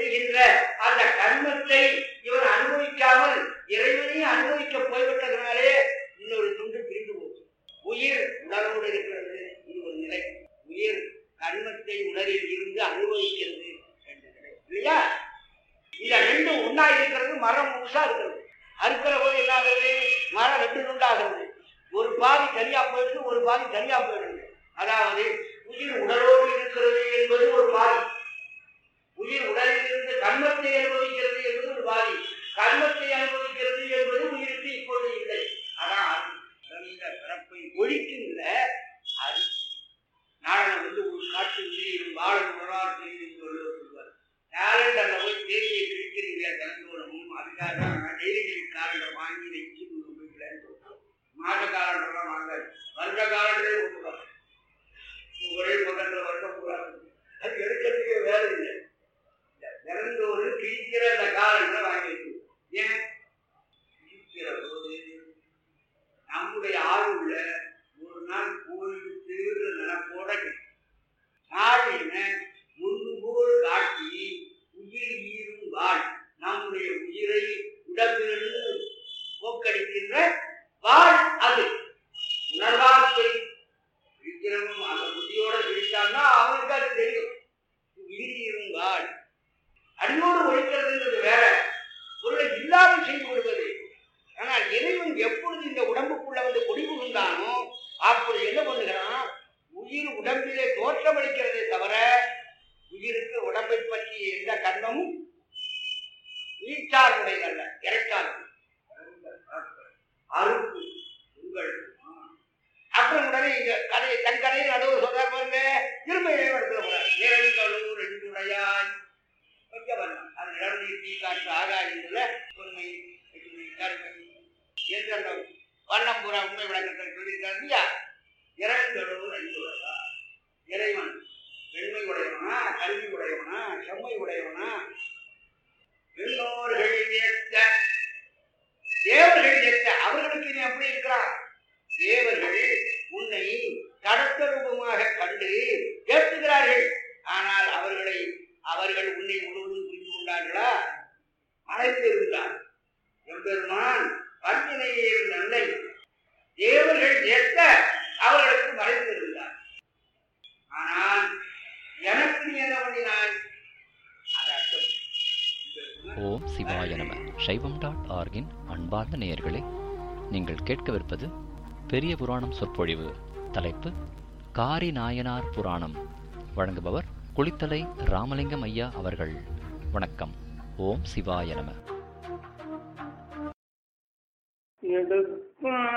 என்கின்ற அந்த கர்மத்தை இவன் அனுபவிக்காமல் இறைவனை அனுபவிக்க போய்விட்டதுனாலே இன்னொரு துண்டு பிரிந்து போகும் உயிர் உடலோடு இருக்கிறது இது ஒரு நிலை உயிர் கர்மத்தை உடலில் இருந்து அனுபவிக்கிறது என்ற நிலை இல்லையா இந்த ரெண்டும் ஒண்ணா இருக்கிறது மரம் முழுசா இருக்கிறது அறுக்கிற போது என்ன ஆகுது மரம் ரெண்டு துண்டாகிறது ஒரு பாதி தனியா போயிடுது ஒரு பாதி தனியா போயிடுது அதாவது உயிர் உடலோடு இருக்கிறது என்பது ஒரு பாதி உயிர் உடலில் இருந்து கர்மத்தை அனுபவிக்கிறது என்பது ஒரு பாதி கர்மத்தை அனுபவிக்கிறது என்பது உயிருக்கு இப்பொழுது இல்லை அதான் அது. பிறந்த பிறப்பை ஒழிக்கின்ற அது நாடகம் வந்து ஒரு காட்டு உயிரும் வாழும் வரலாற்று சொல்லுவது சொல்லுவார் கேலண்டர்ல போய் தேதியை கிழிக்கிறீங்க தினந்தோறும் அதுக்காக தான் நான் டெய்லி காலண்டர் வாங்கி வச்சு உங்க வீட்டில் மாத காலண்டர்லாம் வாங்காது வருட காலண்டரே கொடுக்குறாங்க ஒரே பக்கத்தில் வருடம் கூடாது அது எடுக்கிறதுக்கே வேலை இல்லை தினந்தோறும் கிழிக்கிற அந்த காலண்டரை வாங்கி வச்சு ஏன் கிழிக்கிற போது நம்முடைய ஆளுள்ள ஒரு நாள் கோயில் திருவிழா நினப்போட நாளின முன்பு போல் காட்டி உயிர் ஈரும் வாழ் நம்முடைய உயிரை உடம்பிலிருந்து போக்கடிக்கின்ற வாழ் அது உணர்வாக இருக்கிறவன் அந்த புத்தியோட விழித்தான்னா அவனுக்கு அது தெரியும் உயிர் ஈரும் வாழ் அடியோடு ஒழிக்கிறதுன்றது வேற பொருளை இல்லாமல் செய்து விடுவது ஆனால் இறைவன் எப்பொழுது இந்த உடம்புக்குள்ள வந்து குடிபுகுந்தானோ அப்பொழுது என்ன பண்ணுகிறான் உயிர் உடம்பிலே தோற்றமளிக்கிறதே தவிர உயிருக்கு உடம்பை பற்றி எந்த கண்ணும் நீச்சார்புடையதல்ல இறைச்சார்பு அறுப்பு உங்கள் அப்புறம் உடனே இங்க கதையை தன் கதையை நடுவு சொல்றார் பாருங்க திரும்ப இறைவனத்தில் போறார் இரண்டுகளும் ரெண்டு உடையாய் வைக்க வரலாம் அது நிறநீர் தீ காற்று ஆகாயத்துல பொறுமை வெற்றுமை, கருமை என்று அந்த வண்ணம் பூரா உண்மை விளக்கத்தில் சொல்லியிருக்காரு இல்லையா இரண்டுகளும் ரெண்டு உடையா இறைவன் வெண்மை உடையவனா கல்வி உடையவனா செம்மை உடையவனா எல்லோர்கள் ஏத்த தேவர்கள் ஏத்த அவர்களுக்கு நீ அப்படி இருக்கிறான் தேவர்கள் உன்னை கடத்த ரூபமாக கண்டு ஏற்றுகிறார்கள் ஆனால் அவர்களை அவர்கள் உன்னை முழுவதும் புரிந்து கொண்டார்களா மறைந்திருந்தார் எம்பெருமான் பன்னினையில் நன்மை தேவர்கள் ஏற்க அவர்களுக்கு மறைந்திருந்தார் ஆனால் எனக்கு நீ என்ன பண்ணினான் அது அர்த்தம் ஓம் சிவாய நம சைவம் டாட் ஆர்கின் அன்பார்ந்த நேயர்களே நீங்கள் கேட்கவிருப்பது பெரிய புராணம் சொற்பொழிவு தலைப்பு காரி நாயனார் புராணம் வழங்குபவர் குளித்தலை ராமலிங்கம் ஐயா அவர்கள் வணக்கம் ஓம் சிவாய நம